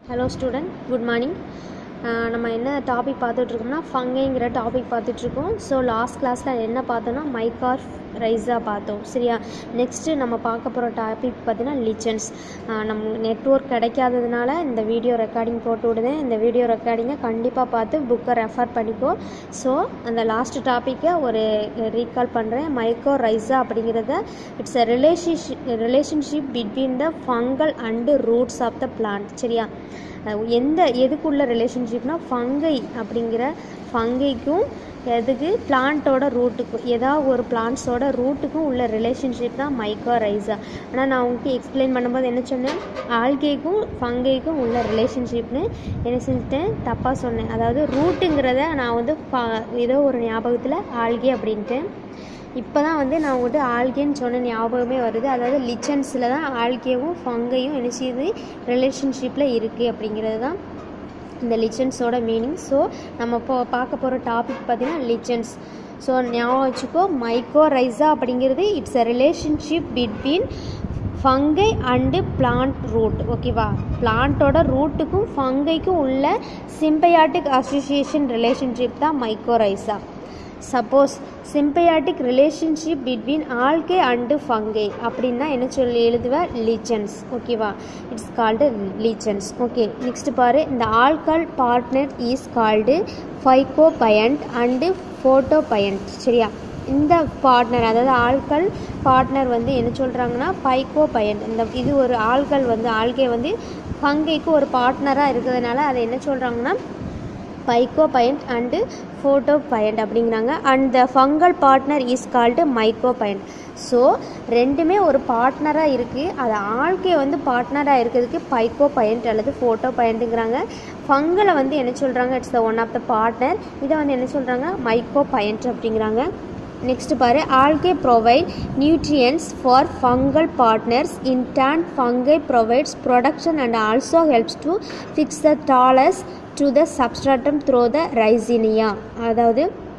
hello student good morning நம்ம என்ன topic பார்த்துட்ருக்கோம்னா ஃபங்கைங்கிற டாபிக் பார்த்துட்ருக்கோம் ஸோ லாஸ்ட் கிளாஸில் என்ன பார்த்தோன்னா மைகார் ரைஸாக பார்த்தோம் சரியா நெக்ஸ்ட்டு நம்ம பார்க்க போகிற டாபிக் பார்த்தீங்கன்னா லிச்சன்ஸ் நம்ம நெட்ஒர்க் கிடைக்காததுனால இந்த வீடியோ ரெக்கார்டிங் போட்டு விடுதேன் இந்த வீடியோ ரெக்கார்டிங்கை கண்டிப்பாக பார்த்து புக்கை ரெஃபர் பண்ணிக்கோ ஸோ அந்த லாஸ்ட் டாப்பிக்கை ஒரு ரீகால் பண்ணுறேன் மைக்கோ ரைஸா அப்படிங்கிறத it's a relationship relationship between the fungal and roots of the plant சரியா அஹ் எந்த எதுக்குள்ள ரிலேஷன்ஷிப்னா ஃபங்கை அப்படிங்கிற ஃபங்கைக்கும் எதுக்கு பிளான்ட்டோட ரூட்டுக்கும் ஏதாவது ஒரு பிளான்ட்ஸோட ரூட்டுக்கும் உள்ள ரிலேஷன்ஷிப் தான் மைக்கோ ரைஸா ஆனால் நான் உங்களுக்கு எக்ஸ்பிளைன் பண்ணும்போது என்ன சொன்னேன் ஆல்கேக்கும் ஃபங்கைக்கும் உள்ள ரிலேஷன்ஷிப்னு என்ன செஞ்சுட்டேன் தப்பாக சொன்னேன் அதாவது ரூட்டுங்கிறத நான் வந்து ஃப- ஏதோ ஒரு ஞாபகத்தில் ஆல்கே அப்படின்ட்டு இப்போ தான் வந்து நான் உங்கள்கிட்ட ஆல்கேன்னு சொன்ன ஞாபகமே வருது அதாவது லிச்சன்ஸில் தான் ஆல்கேவும் ஃபங்கையும் என்ன செய்யுது ரிலேஷன்ஷிப்பில் இருக்குது அப்படிங்கிறது தான் இந்த லிச்சன்ஸோட மீனிங் ஸோ நம்ம இப்போ பார்க்க போகிற டாபிக் பார்த்தீங்கன்னா லிச்சன்ஸ் ஸோ ஞாபகம் வச்சுக்கோ மைக்கோரைஸா அப்படிங்கிறது it's a relationship between fungi and plant root ஓகேவா பிளான்ட்டோட ரூட்டுக்கும் ஃபங்கைக்கும் உள்ள சிம்பயாட்டிக் அசோசியேஷன் ரிலேஷன்ஷிப் தான் mycorrhiza suppose symbiotic relationship between algae and fungi அப்படின்னா என்ன சொல்லி எழுதுவேன் லீச்சன்ஸ் ஓகேவா it's called lichens okay next பாரு இந்த algal partner is called phycobiont and photobiont சரியா இந்த பார்ட்னர் அதாவது ஆல்கல் பார்ட்னர் வந்து என்ன சொல்கிறாங்கன்னா பைக்கோ பயன் இந்த இது ஒரு ஆல்கல் வந்து ஆல்கே வந்து ஃபங்கைக்கு ஒரு பார்ட்னராக இருக்கிறதுனால அதை என்ன சொல்கிறாங்கன்னா பைக்கோ பயண்ட் அண்டு ஃபோட்டோ பயண்ட் அப்படிங்கிறாங்க and the fungal partner is called mycobiont so ரெண்டுமே ஒரு பார்ட்னராக இருக்குது அது ஆள்கே வந்து பார்ட்னராக இருக்கிறதுக்கு பைக்கோ பயண்ட் அல்லது ஃபோட்டோ பயண்ட்டுங்கிறாங்க ஃபங்கலை வந்து என்ன சொல்கிறாங்க it's the one of the partner இதை வந்து என்ன சொல்கிறாங்க மைக்கோ பயண்ட் அப்படிங்கிறாங்க நெக்ஸ்ட் பாரு algae provide nutrients for fungal partners in turn fungi provides protection and also helps to fix the thallus to the substratum through the rhizinae அதாவது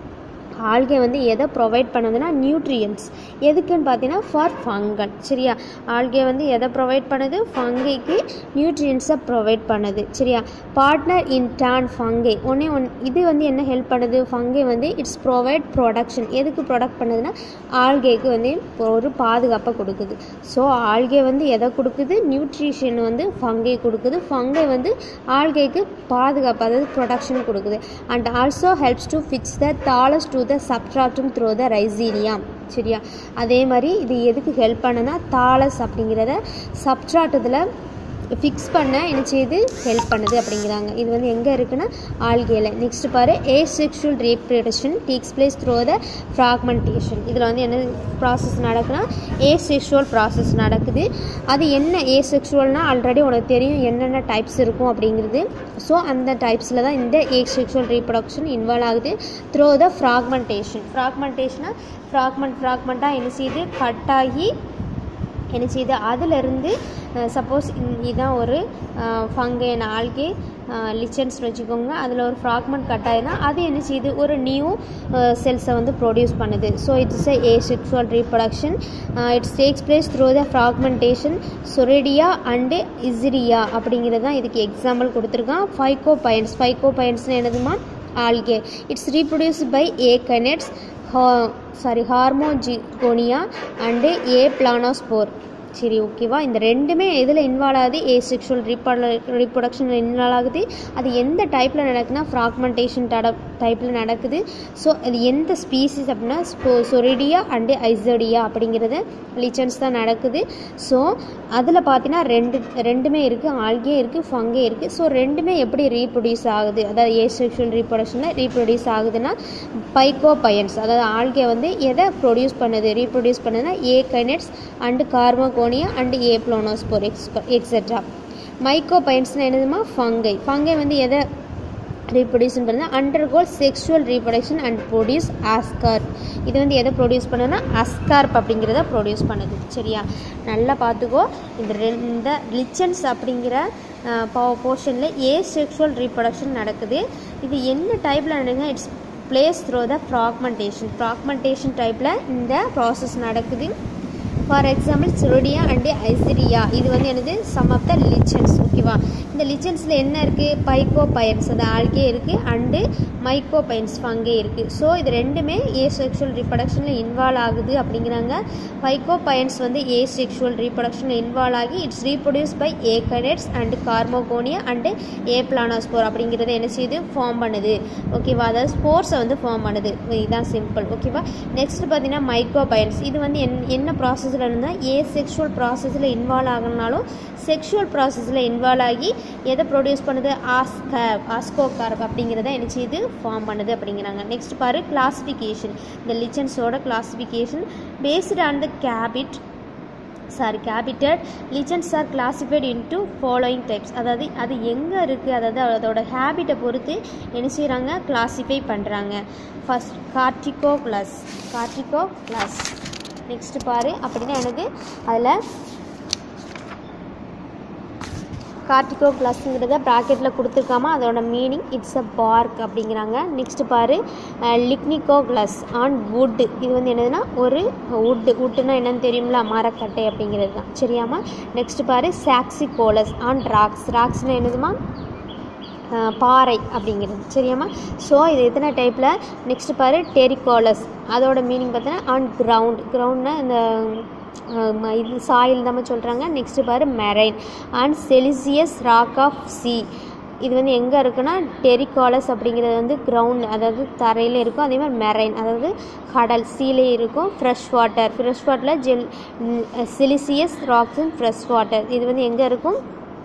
algae வந்து எதை provide பண்ணுதுன்னா நியூட்ரியன்ஸ் எதுக்குன்னு பார்த்தீங்கன்னா ஃபார் ஃபங்கல் சரியா algae வந்து எதை ப்ரொவைட் பண்ணுது ஃபங்கைக்கு நியூட்ரியன்ஸை ப்ரொவைட் பண்ணுது சரியா பார்ட்னர் இன் டர்ன் ஃபங்கை ஒன்றே ஒன் இது வந்து என்ன ஹெல்ப் பண்ணுது ஃபங்கை வந்து இட்ஸ் ப்ரொவைட் ப்ரொடக்ஷன் எதுக்கு ப்ரொடக்ட் பண்ணுதுன்னா ஆல்கேக்கு வந்து ஒரு பாதுகாப்பை கொடுக்குது ஸோ ஆல்கே வந்து எதை கொடுக்குது நியூட்ரிஷன் வந்து ஃபங்கை கொடுக்குது ஃபங்கை வந்து ஆல்கேக்கு பாதுகாப்பு அதாவது ப்ரொடக்ஷன் கொடுக்குது and also helps to fix the thallus to the substratum through the rhizinae சரியா அதே மாதிரி இது எதுக்கு ஹெல்ப் பண்ணுன்னா தாலஸ் அப்படிங்கிறத சப்ட்ராட்டத்தில் ஃபிக்ஸ் பண்ண என்ன செய்யுது ஹெல்ப் பண்ணுது அப்படிங்கிறாங்க இது வந்து எங்கே இருக்குன்னா ஆல்கேல நெக்ஸ்ட் பாரு asexual reproduction takes place through the fragmentation இதில் வந்து என்ன ப்ராசஸ் நடக்குன்னா ஏ செக்ஷுவல் ப்ராசஸ் நடக்குது அது என்ன ஏ செக்ஷுவல்னா ஆல்ரெடி உனக்கு தெரியும் என்னென்ன டைப்ஸ் இருக்கும் அப்படிங்கிறது ஸோ அந்த டைப்ஸில் தான் இந்த ஏ செக்ஷுவல் ரீப்ரொடக்ஷன் இன்வால்வ் ஆகுது த்ரோ த ஃப்ராக்மெண்டேஷன் ஃப்ராக்மெண்டேஷனா ஃப்ராக்மெண்ட் ஃப்ராக்மெண்ட்டாக என்ன செய்யுது கட் ஆகி என்ன செய்யுது அதிலிருந்து சப்போஸ் இதுதான் ஒரு ஃபங்கை ஆல்கே லிச்சன்ஸ் வச்சுக்கோங்க அதில் ஒரு ஃப்ராக்மெண்ட் கட் ஆயிருந்தா அது என்ன செய்யுது ஒரு நியூ செல்ஸை வந்து ப்ரொடியூஸ் பண்ணுது so it's asexual reproduction it's takes place through the fragmentation soredia and isidia அப்படிங்கிறது தான் இதுக்கு எக்ஸாம்பிள் கொடுத்துருக்கான் ஃபைகோ பயன்ஸ் ஃபைகோ பயன்ஸ்னு என்னதுமா algae it's reproduce by akinetes sorry hormogonia and aplanospore சரி ஓகேவா இந்த ரெண்டுமே எதில் இன்வால்வ் ஆகுது ஏ செக்ஷுவல் ரீப்ரொட ரீப்ரொடக்ஷனில் இன்வால்வ் ஆகுது அது எந்த டைப்பில் நடக்குதுன்னா ஃப்ராக்மெண்டேஷன் டட டைப்பில் நடக்குது ஸோ அது எந்த ஸ்பீசிஸ் அப்படின்னா சொரிடியா அண்டு ஐசோடியா அப்படிங்கிறது லிச்சன்ஸ் தான் நடக்குது ஸோ அதில் பார்த்தீங்கன்னா ரெண்டு ரெண்டுமே இருக்குது ஆல்கே இருக்குது ஃபங்கே இருக்குது ஸோ ரெண்டுமே எப்படி ரீப்ரொடியூஸ் ஆகுது அதாவது ஏ செக்ஷுவல் ரீப்ரொடக்ஷனில் ரீப்ரொடியூஸ் ஆகுதுன்னா பைக்கோ பயன்ஸ் அதாவது ஆல்கே வந்து எதை ப்ரொடியூஸ் பண்ணுது ரீப்ரொடியூஸ் பண்ணுதுன்னா akinetes and hormogonia and aplanospore ex etcetera மைக்கோ பயன்ஸ்னால் என்னதுமா ஃபங்கை ஃபங்கை வந்து எதை ரீப்ரொடியூஸ் பண்ணுறது undergo sexual reproduction and produce ascocarp இது வந்து எதை ப்ரொடியூஸ் பண்ணுன்னா அஸ்கார்ப் அப்படிங்கிறத ப்ரொடியூஸ் பண்ணுது சரியா நல்லா பார்த்துக்கோ இந்த ரெண்டு லிச்சன்ஸ் அப்படிங்கிற போர்ஷனில் ஏ செக்ஷுவல் ரீப்ரொடக்ஷன் நடக்குது இது என்ன டைப்பில் நடக்குதுன்னா it's place through the fragmentation fragmentation டைப்பில் இந்த ப்ராசஸ் நடக்குது for example soredia and isidia இது வந்து என்னது சம் ஆஃப் த லிச்சன்ஸ் ஓகேவா இந்த லிச்சன்ஸில் என்ன இருக்குது பைக்கோ பயன்ஸ் அந்த ஆல்கே இருக்குது அண்டு மைக்கோ பயன்ஸ் ஃபங்கே இருக்குது ஸோ இது ரெண்டுமே ஏ செக்ஷுவல் ரீப்ரடக்ஷனில் இன்வால்வ் ஆகுது அப்படிங்கிறாங்க பைக்கோ பயன்ஸ் வந்து ஏ செக்ஷுவல் ரீப்ரடக்ஷனில் இன்வால்வ் ஆகி it's reproduce by akinetes and hormogonia and aplanospore அப்படிங்கிறத என்ன செய்யுது ஃபார்ம் பண்ணுது ஓகேவா அதாவது ஸ்போர்ஸை வந்து ஃபார்ம் பண்ணுது இதுதான் சிம்பிள் ஓகேவா நெக்ஸ்ட் பார்த்தீங்கன்னா மைக்ரோ பயன்ஸ் இது வந்து என் என்ன ப்ராசஸில் இருந்தால் ஏ செக்ஷுவல் ப்ராசஸில் இன்வால்வ் ஆகணுனாலும் செக்ஷுவல் ப்ராசஸில் இன்வால்வ் ஆகி எதை ப்ரொடியூஸ் பண்ணுது ஆஸ்கேப் ஆஸ்கோகார்ப் அப்படிங்கிறத என்ன செய்யுது ஃபார்ம் பண்ணுது அப்படிங்கிறாங்க நெக்ஸ்ட் பாரு கிளாஸிஃபிகேஷன் இந்த லிச்சன்ஸோட classification based on the habit sorry habitat lichens are classified into following types அதாவது அது எங்கே இருக்குது அதாவது அதோட ஹேபிட்டை பொறுத்து என்ன செய்கிறாங்க கிளாஸிஃபை பண்ணுறாங்க first corticolous corticolous next பாரு அப்படின்னா எனக்கு அதில் கார்டிகோ கிளாஸுங்கிறத ப்ராக்கெட்டில் கொடுத்துருக்காம அதோட மீனிங் இட்ஸ் அ பார்க் அப்படிங்கிறாங்க நெக்ஸ்ட் பாரு லிக்னிகோ கிளாஸ் ஆன் வுட் இது வந்து என்னதுன்னா ஒரு வுட்டு வுட்டுனா என்னன்னு தெரியுங்களா மரக்கட்டை அப்படிங்கிறது தான் சரியாமா நெக்ஸ்ட் பாரு சாக்சிகோலஸ் ஆன் ராக்ஸ் ராக்ஸ்னால் என்னதுமா பாறை அப்படிங்கிறது சரியாம்மா ஸோ இது எத்தனை டைப்பில் நெக்ஸ்ட் பாரு டெரிகோலஸ் அதோட மீனிங் பார்த்தீங்கன்னா ஆன் கிரவுண்ட் கிரவுண்ட்னா இந்த இது சாயில் தான் சொல்கிறாங்க நெக்ஸ்ட் பாரு marine and siliceous rock of sea இது வந்து எங்கே இருக்குன்னா டெரிகாலஸ் அப்படிங்கிறது வந்து கிரவுண்ட் அதாவது தரையில் இருக்கும் அதே மாதிரி மெரைன் அதாவது கடல் சீலே இருக்கும் ஃப்ரெஷ் வாட்டர் ஃப்ரெஷ் வாட்டரில் ஜெல் siliceous rocks and fresh water இது வந்து எங்கே இருக்கும்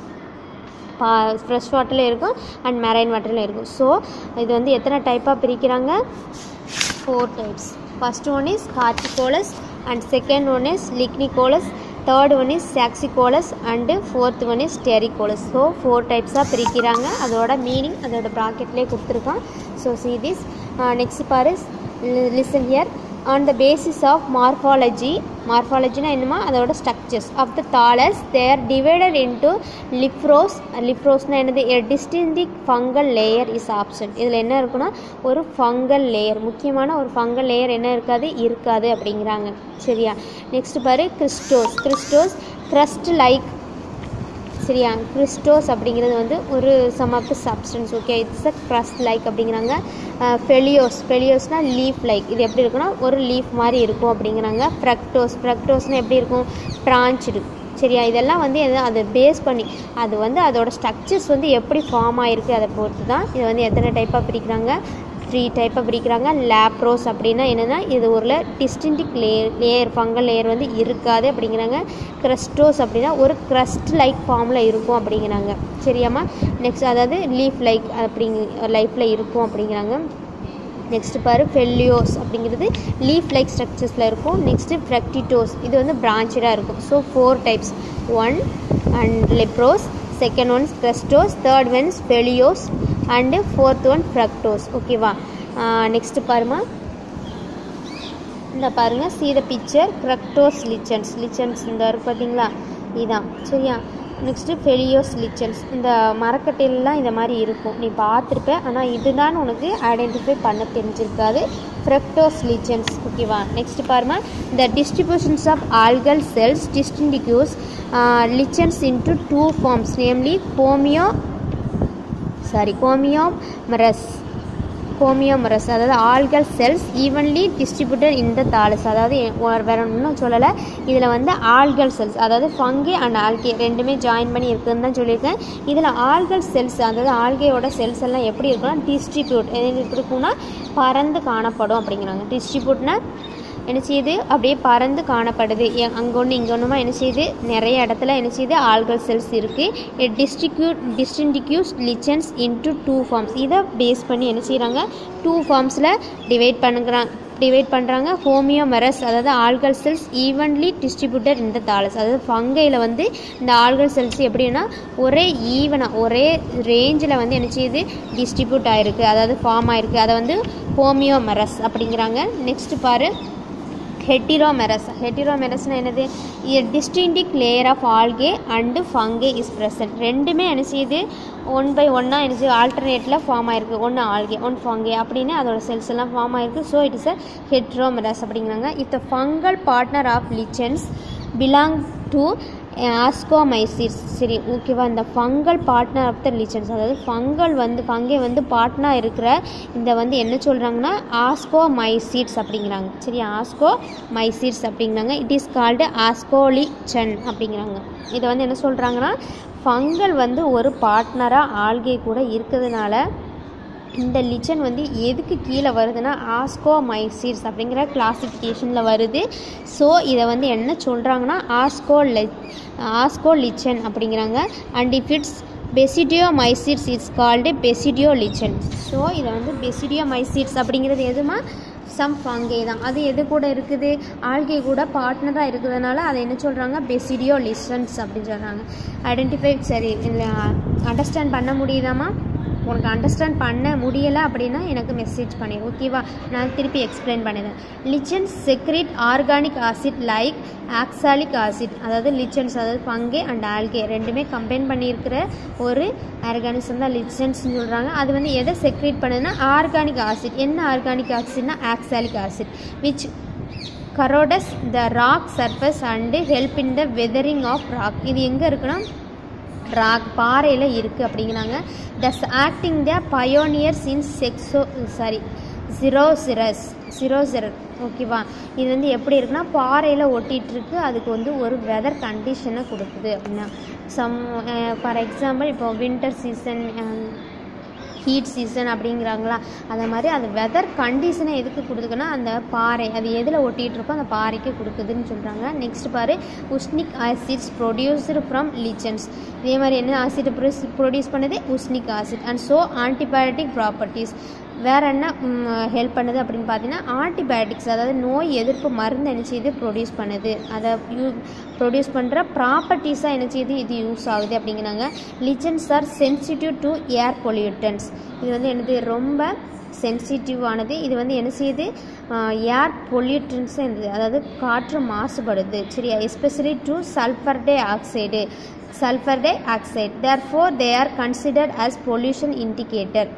பா ஃப்ரெஷ் வாட்டரில் இருக்கும் அண்ட் மெரைன் வாட்டரில் இருக்கும் ஸோ இது வந்து எத்தனை டைப்பாக பிரிக்கிறாங்க four types first one is corticolous and second one is lignicolous third one is saxicolous and fourth one is terricolous so four டைப்ஸாக பிரிக்கிறாங்க அதோட மீனிங் அதோட ப்ராக்கெட்லேயே கொடுத்துருக்கான் ஸோ சி திஸ் நெக்ஸ்ட் பாரு lichen here on the basis of morphology மார்ஃபாலஜினா என்னமா அதோட structures of the thallus there divided into leprose லிப்ரோஸ்னால் என்னது a distinctive fungal layer is absent இதில் என்ன இருக்குன்னா ஒரு ஃபங்கல் லேயர் முக்கியமான ஒரு ஃபங்கல் லேயர் என்ன இருக்காது இருக்காது அப்படிங்கிறாங்க சரியா நெக்ஸ்ட் பாரு கிறிஸ்டோஸ் கிறிஸ்டோஸ் க்ரஸ்ட் லைக் சரியா கிறிஸ்டோஸ் அப்படிங்கிறது வந்து ஒரு some of the substance okay it's a crust like அப்படிங்கிறாங்க ஃபெலியோஸ் ஃபெலியோஸ்னால் லீஃப் லைக் இது எப்படி இருக்குன்னா ஒரு லீஃப் மாதிரி இருக்கும் அப்படிங்கிறாங்க ஃப்ரக்டோஸ் ஃப்ரக்டோஸ்னால் எப்படி இருக்கும் பிரான்ச்சுடு சரியா இதெல்லாம் வந்து எது அதை பேஸ் பண்ணி அது வந்து அதோட ஸ்ட்ரக்சர்ஸ் வந்து எப்படி ஃபார்ம் ஆகிருக்கு அதை பொறுத்து தான் இது வந்து எத்தனை டைப்பாக பிரிக்கிறாங்க த்ரீ டைப்பாக பிரிக்கிறாங்க லேப்ரோஸ் அப்படின்னா என்னென்னா இது ஒரு distinctive layer layer fungal layer வந்து இருக்காது அப்படிங்கிறாங்க க்ரஸ்டோஸ் அப்படின்னா ஒரு க்ரஸ்ட் லைக் ஃபார்மில் இருக்கும் அப்படிங்கிறாங்க சரியாம்மா நெக்ஸ்ட் அதாவது லீஃப் லைக் அப்படிங்க லைஃப்பில் இருக்கும் அப்படிங்கிறாங்க நெக்ஸ்ட் பாரு ஃபெல்லியோஸ் அப்படிங்கிறது லீஃப் லைக் ஸ்ட்ரக்சர்ஸில் இருக்கும் நெக்ஸ்ட்டு ஃப்ரக்டிட்டோஸ் இது வந்து பிரான்ச்சடாக இருக்கும் so four types one and leprose second one crustose third ones foliose and fourth one fruticose ஓகேவா நெக்ஸ்ட்டு பாருமா இந்த பாருங்கள் see the picture fruticose lichens lichens இந்த இருக்கு பார்த்தீங்களா இதான் சரியா நெக்ஸ்ட்டு ஃபெலியோஸ் லிச்சன்ஸ் இந்த மரக்கட்டையிலலாம் இந்த மாதிரி இருக்கும் நீ பார்த்துருப்ப ஆனால் இதுதான் உனக்கு ஐடென்டிஃபை பண்ண தெரிஞ்சிருக்காது ஃப்ரெக்டோஸ் லிச்சன்ஸ் ஓகேவா நெக்ஸ்ட் பாருமா இந்த distributions of algal cells distinguishes lichens into two forms namely homoeo sorry homoeomerous homoeomerous அதாவது ஆல்கல் செல்ஸ் ஈவன்லி டிஸ்ட்ரிபியூட்டட் இந்த தாலஸ் அதாவது வேற ஒன்றும் சொல்லலை இதில் வந்து ஆல்கல் செல்ஸ் அதாவது ஃபங்கே அண்ட் ஆல்கே ரெண்டுமே ஜாயின் பண்ணி இருக்குதுன்னு தான் சொல்லியிருக்கேன் இதில் ஆல்கல் செல்ஸ் அதாவது ஆல்கேயோட செல்ஸ் எல்லாம் எப்படி இருக்குன்னா டிஸ்ட்ரிபியூட் எப்படி இருக்குன்னா பறந்து காணப்படும் அப்படிங்கிறாங்க டிஸ்ட்ரிபியூட்னா என்ன செய்யுது அப்படியே பறந்து காணப்படுது அங்கே ஒன்று இங்கே ஒன்றுமா என்ன செய்யுது நிறைய இடத்துல என்ன செய்யுது ஆல்கல் செல்ஸ் இருக்குது distribute distinguishes lichens into two forms இதை பேஸ் பண்ணி என்ன செய்கிறாங்க டூ ஃபார்ம்ஸில் டிவைட் பண்ணுறாங்க டிவைட் பண்ணுறாங்க ஹோமியோமரஸ் அதாவது ஆல்கல் செல்ஸ் ஈவன்லி டிஸ்ட்ரிபியூட்டட் இந்த தாலஸ் அதாவது ஃபங்கையில் வந்து இந்த ஆல்கல் செல்ஸ் எப்படின்னா ஒரே ஈவனாக ஒரே ரேஞ்சில் வந்து என்ன செய்யுது டிஸ்ட்ரிபியூட் ஆகிருக்கு அதாவது ஃபார்ம் ஆகிருக்கு அதை வந்து ஹோமியோமரஸ் அப்படிங்கிறாங்க நெக்ஸ்ட் பாரு ஹெட்டிரோமெரஸ் ஹெட்டிரோமெரஸ்னால் என்னது distinctive layer of algae and fungi is present ரெண்டுமே என்ன செய்யுது ஒன் பை ஒன்னாக எனக்கு ஆல்டர்னேட்டில் ஃபார்ம் ஆயிருக்கு ஒன்று ஆல்கே ஒன் ஃபங்கே அப்படின்னு அதோட செல்ஸ் எல்லாம் ஃபார்ம் ஆயிருக்கு so it is a heteromerous அப்படிங்கிறாங்க if the fungal partner of lichens belong to ascomycetes சரி ஓகேவா இந்த fungal partner of the lichens அதாவது ஃபங்கல் வந்து ஃபங்கே வந்து பார்ட்னர் இருக்கிற இந்த வந்து என்ன சொல்கிறாங்கன்னா ஆஸ்கோமைசிட்ஸ் அப்படிங்கிறாங்க சரி ஆஸ்கோ மைசிட்ஸ் அப்படிங்கிறாங்க இட் இஸ் கால்டு ஆஸ்கோலிச்சன் அப்படிங்கிறாங்க இதை வந்து என்ன சொல்கிறாங்கன்னா ஃபங்கல் வந்து ஒரு பார்ட்னராக ஆல்கே கூட இருக்கிறதுனால இந்த லிச்சன் வந்து எதுக்கு கீழே வருதுன்னா ஆஸ்கோமைசிட்ஸ் அப்படிங்கிற கிளாசிஃபிகேஷனில் வருது ஸோ இதை வந்து என்ன சொல்கிறாங்கன்னா ஆஸ்கோ லெ ஆஸ்கோ லிச்சன் அப்படிங்கிறாங்க and if it's basidiomycetes it's called basidiolichen so இதை வந்து பெசிடியோ மைசிட்ஸ் அப்படிங்கிறது எதுமா சம் ஃபங்கே தான் அது எது கூட இருக்குது ஆல்கே கூட பார்ட்னராக இருக்கிறதுனால அதை என்ன சொல்கிறாங்க பெசிடியோ லிசன்ஸ் அப்படின்னு சொல்கிறாங்க ஐடென்டிஃபை சரி இல்லை அண்டர்ஸ்டாண்ட் பண்ண முடியுதாம்மா உனக்கு அண்டர்ஸ்டாண்ட் பண்ண முடியலை அப்படின்னா எனக்கு மெசேஜ் பண்ணி ஓகேவா நான் திருப்பி எக்ஸ்பிளைன் பண்ணிடுறேன் lichens secrete organic acid like oxalic acid அதாவது லிச்சன்ஸ் அதாவது பங்கே அண்ட் ஆல்கே ரெண்டுமே கம்பைன் பண்ணியிருக்கிற ஒரு ஆர்கானிசம் தான் லிச்சன்ஸ்னு சொல்கிறாங்க அது வந்து எதை செக்ரேட் பண்ணுதுன்னா ஆர்கானிக் ஆசிட் என்ன ஆர்கானிக் ஆசிட்னா oxalic acid which corrodes the rock surface and help in the weathering of rock இது எங்கே இருக்குன்னா ராக் பாறையில் இருக்குது அப்படிங்கிறாங்க thus acting the pioneers in செக்ஸோ சாரி சிரோசிரஸ் சிரோசிரர் ஓகேவா இது வந்து எப்படி இருக்குன்னா பாறையில் ஒட்டிகிட்டு இருக்கு அதுக்கு வந்து ஒரு வெதர் கண்டிஷனை கொடுக்குது அப்படின்னா சம் ஃபார் எக்ஸாம்பிள் இப்போ வின்டர் சீசன் ஹீட் சீசன் அப்படிங்கிறாங்களா அந்த மாதிரி அது வெதர் கண்டிஷனை எதுக்கு கொடுக்குன்னா அந்த பாறை அது எதில் ஒட்டிகிட்டு இருக்கோ அந்த பாறைக்கு கொடுக்குதுன்னு சொல்கிறாங்க நெக்ஸ்ட் பாரு usnic acids produced from lichens இதே மாதிரி என்ன ஆசிட் ப்ரொடியூஸ் பண்ணுது usnic acid and so antibiotic properties வேறு என்ன ஹெல்ப் பண்ணுது அப்படின்னு பார்த்தீங்கன்னா ஆன்டிபயோட்டிக்ஸ் அதாவது நோய் எதிர்ப்பு மருந்து என்ன செய்யுது ப்ரொடியூஸ் பண்ணுது அதை யூ ப்ரொடியூஸ் பண்ணுற ப்ராப்பர்ட்டிஸாக என்ன செய்யுது இது யூஸ் ஆகுது அப்படிங்கிறாங்க lichens are sensitive to air pollutants இது வந்து என்னது ரொம்ப சென்சிட்டிவானது இது வந்து என்ன செய்யுது ஏர் பொல்யூட்டன்ஸ் இருந்தது அதாவது காற்று மாசுபடுது சரியா especially to sulphur dioxide sulphur dioxide therefore they are considered as pollution indicator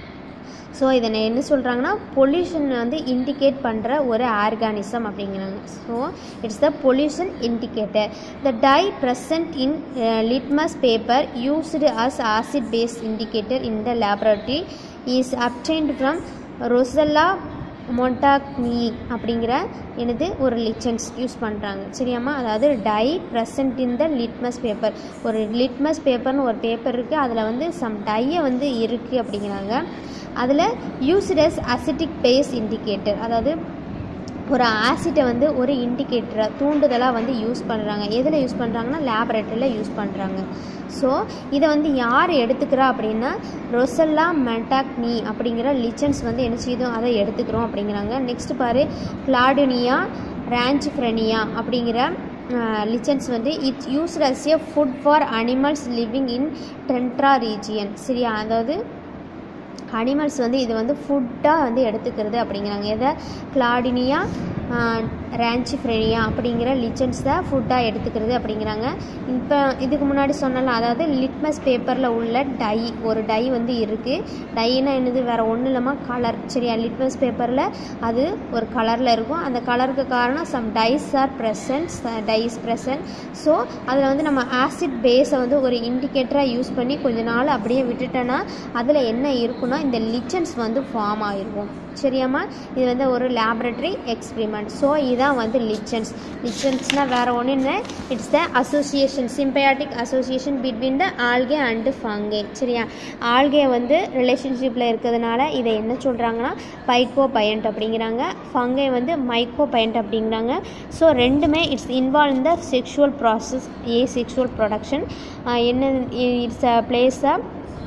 so இதை என்ன சொல்கிறாங்கன்னா பொல்யூஷன் வந்து இண்டிகேட் பண்ணுற ஒரு ஆர்கானிசம் அப்படிங்கிறாங்க so it's the pollution indicator the dye present in litmus paper used as acid base indicator in the laboratory is obtained from Roccella montagnei அப்படிங்கிற எனது ஒரு லிச்சன்ஸ் யூஸ் பண்ணுறாங்க சரியாம்மா அதாவது dye present in the litmus paper ஒரு litmus பேப்பர்னு ஒரு paper இருக்குது அதில் வந்து சம் டையை வந்து இருக்குது அப்படிங்கிறாங்க அதில் யூஸ்டஸ் அசிட்டிக் பேஸ் இண்டிகேட்டர் அதாவது ஒரு ஆசிட்டை வந்து ஒரு இண்டிகேட்டரை தூண்டுதலாக வந்து யூஸ் பண்ணுறாங்க எதில் யூஸ் பண்ணுறாங்கன்னா லேபரேட்டரியில் யூஸ் பண்ணுறாங்க ஸோ இதை வந்து யார் எடுத்துக்கிறா அப்படின்னா ரொசல்லா மெட்டாக்னி அப்படிங்கிற லிச்சன்ஸ் வந்து என்ன செய்யுதோ அதை எடுத்துக்கிறோம் அப்படிங்கிறாங்க நெக்ஸ்ட் பாரு கிளாடுனியா ரேஞ்ச்ஃப்ரெனியா அப்படிங்கிற லிச்சன்ஸ் வந்து it's used as a food for animals living in tundra region சரியா அதாவது அனிமல்ஸ் வந்து இது வந்து ஃபுட்டாக வந்து எடுத்துக்கிறது அப்படிங்கிறாங்க எதை கிளாடினியா ரேஞ்சிஃப்ரெனியா அப்படிங்கிற லிச்சன்ஸ் தான் ஃபுட்டாக எடுத்துக்கிறது அப்படிங்கிறாங்க இப்போ இதுக்கு முன்னாடி சொன்னல அதாவது லிட்மஸ் பேப்பரில் உள்ள டை ஒரு டை வந்து இருக்குது டைனா என்னது வேறு ஒன்றும் இல்லாமல் கலர் சரியா லிட்மஸ் பேப்பரில் அது ஒரு கலரில் இருக்கும் அந்த கலருக்கு காரணம் some dyes are present dyes present so அதில் வந்து நம்ம ஆசிட் பேஸை வந்து ஒரு இண்டிகேட்டராக யூஸ் பண்ணி கொஞ்ச நாள் அப்படியே விட்டுட்டோன்னா அதில் என்ன இருக்குன்னா இந்த லிச்சன்ஸ் வந்து ஃபார்ம் ஆகிருக்கும் சரியாம்மா இது வந்து ஒரு லேபரட்டரி எக்ஸ்பிரிமெண்ட் ஸோ இதான் வந்து லிச்சன்ஸ் லிச்சன்ஸ்னால் வேறு ஒன்றும் இல்லை it's the association symbiotic association between the algae and fungi சரியா ஆல்கே வந்து ரிலேஷன்ஷிப்பில் இருக்கிறதுனால இதை என்ன சொல்கிறாங்கன்னா பைக்கோ பயண்ட் அப்படிங்கிறாங்க ஃபங்கை வந்து மைக்கோ பயண்ட் அப்படிங்கிறாங்க ஸோ ரெண்டுமே it's involve in the sexual process asexual production என்ன it's a place a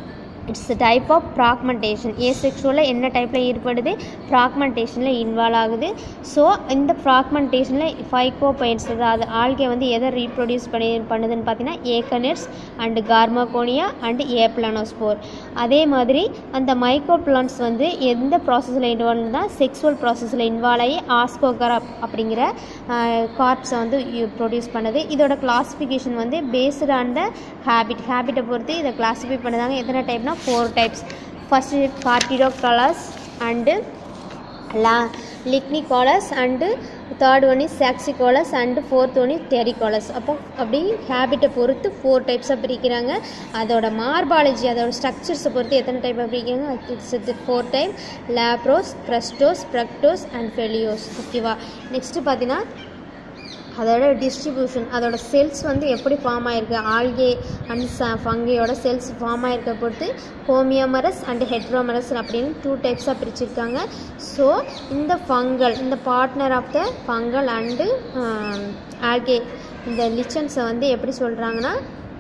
it's type of fragmentation ஏ செக்ஷுவலில் என்ன டைப்பில் ஈடுபடுது ப்ராக்மெண்டேஷனில் இன்வால்வ் ஆகுது ஸோ இந்த ப்ராக்மெண்டேஷனில் ஃபைகோபைன்ஸ் அதாவது ஆல்கே வந்து எதை ரீப்ரொடியூஸ் பண்ணி பண்ணுதுன்னு பார்த்தீங்கன்னா ஏக்கனெட்ஸ் அண்டு கார்மோகோனியா அண்டு ஏப்ளானோஸ்போர் அதே மாதிரி அந்த மைக்ரோப்ளான்ஸ் வந்து எந்த ப்ராசஸில் இன்வால்வ்னா செக்ஸுவல் ப்ராசஸில் இன்வால்வ் ஆகி ஆஸ்கோகர் அப்படிங்கிற கார்ப்ஸை வந்து ப்ரொடியூஸ் பண்ணுது இதோட கிளாஸிஃபிகேஷன் வந்து பேஸ்டு ஆன் த ஹேபிட் ஹேபிட்டை பொறுத்து இதை கிளாஸிஃபை பண்ணுதாங்க எத்தனை டைப்னா four types first corticolous and லா lignicolous and third one is saxicolous and fourth one is terricolous அப்போ அப்படி ஹேபிட்டை பொறுத்து ஃபோர் டைப்ஸாக பிரிக்கிறாங்க அதோட மார்பாலஜி அதோட ஸ்ட்ரக்சர்ஸை பொறுத்து எத்தனை டைப்பாக பிரிக்கிறாங்க it's four type leprose crustose fruticose and foliose ஓகேவா நெக்ஸ்ட்டு பார்த்தீங்கன்னா அதோட டிஸ்ட்ரிபியூஷன் அதோட செல்ஸ் வந்து எப்படி ஃபார்ம் ஆயிருக்கு ஆல்கே அண்ட் ச ஃபங்கையோட செல்ஸ் ஃபார்ம் ஆயிருக்க பொறுத்து ஹோமியோமரஸ் அண்ட் ஹெட்ரோமரஸ் அப்படின்னு டூ டைப்ஸாக பிரிச்சிருக்காங்க ஸோ இந்த ஃபங்கல் இந்த partner of the fungal and algae இந்த லிச்சன்ஸை வந்து எப்படி சொல்கிறாங்கன்னா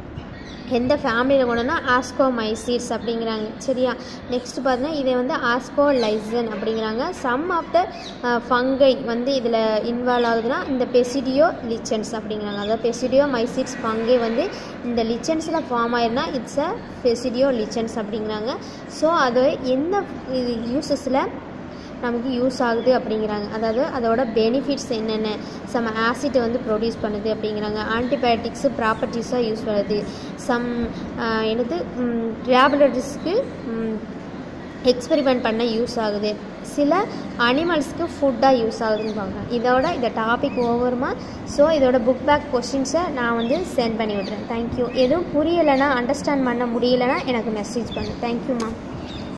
எந்த ஃபேமிலியில் கொண்டுனா ஆஸ்கோமைசீட்ஸ் அப்படிங்கிறாங்க சரியா நெக்ஸ்ட் பார்த்தீங்கன்னா இதை வந்து ஆஸ்கோலைசன் அப்படிங்கிறாங்க சம் ஆஃப் த ஃபங்கை வந்து இதில் இன்வால்வ் ஆகுதுன்னா இந்த பெசிடியோ லிச்சன்ஸ் அப்படிங்கிறாங்க அதாவது பெசிடியோ மைசீட்ஸ் ஃபங்கை வந்து இந்த லிச்சன்ஸில் ஃபார்ம் ஆயிருந்தா இட்ஸ் அ பெசிடியோ லிச்சன்ஸ் அப்படிங்கிறாங்க ஸோ அது என்ன இது யூசஸில் நமக்கு யூஸ் ஆகுது அப்படிங்கிறாங்க அதாவது அதோட பெனிஃபிட்ஸ் என்னென்ன சம் ஆசிட்டை வந்து ப்ரொடியூஸ் பண்ணுது அப்படிங்கிறாங்க ஆன்டிபயோட்டிக்ஸு ப்ராப்பர்ட்டிஸாக யூஸ் பண்ணுது சம் என்னது டேப்லெட்ஸ்க்கு எக்ஸ்பெரிமெண்ட் பண்ண யூஸ் ஆகுது சில அனிமல்ஸ்க்கு ஃபுட்டாக யூஸ் ஆகுதுன்னு பார்க்குறேன் இதோட இந்த டாபிக் ஓவருமா ஸோ இதோட புக் பேக் கொஷின்ஸை நான் வந்து சென்ட் பண்ணி விட்றேன் தேங்க்யூ எதுவும் புரியலைன்னா அண்டர்ஸ்டாண்ட் பண்ண முடியலைன்னா எனக்கு மெசேஜ் பண்ணு தேங்க்யூ மேம்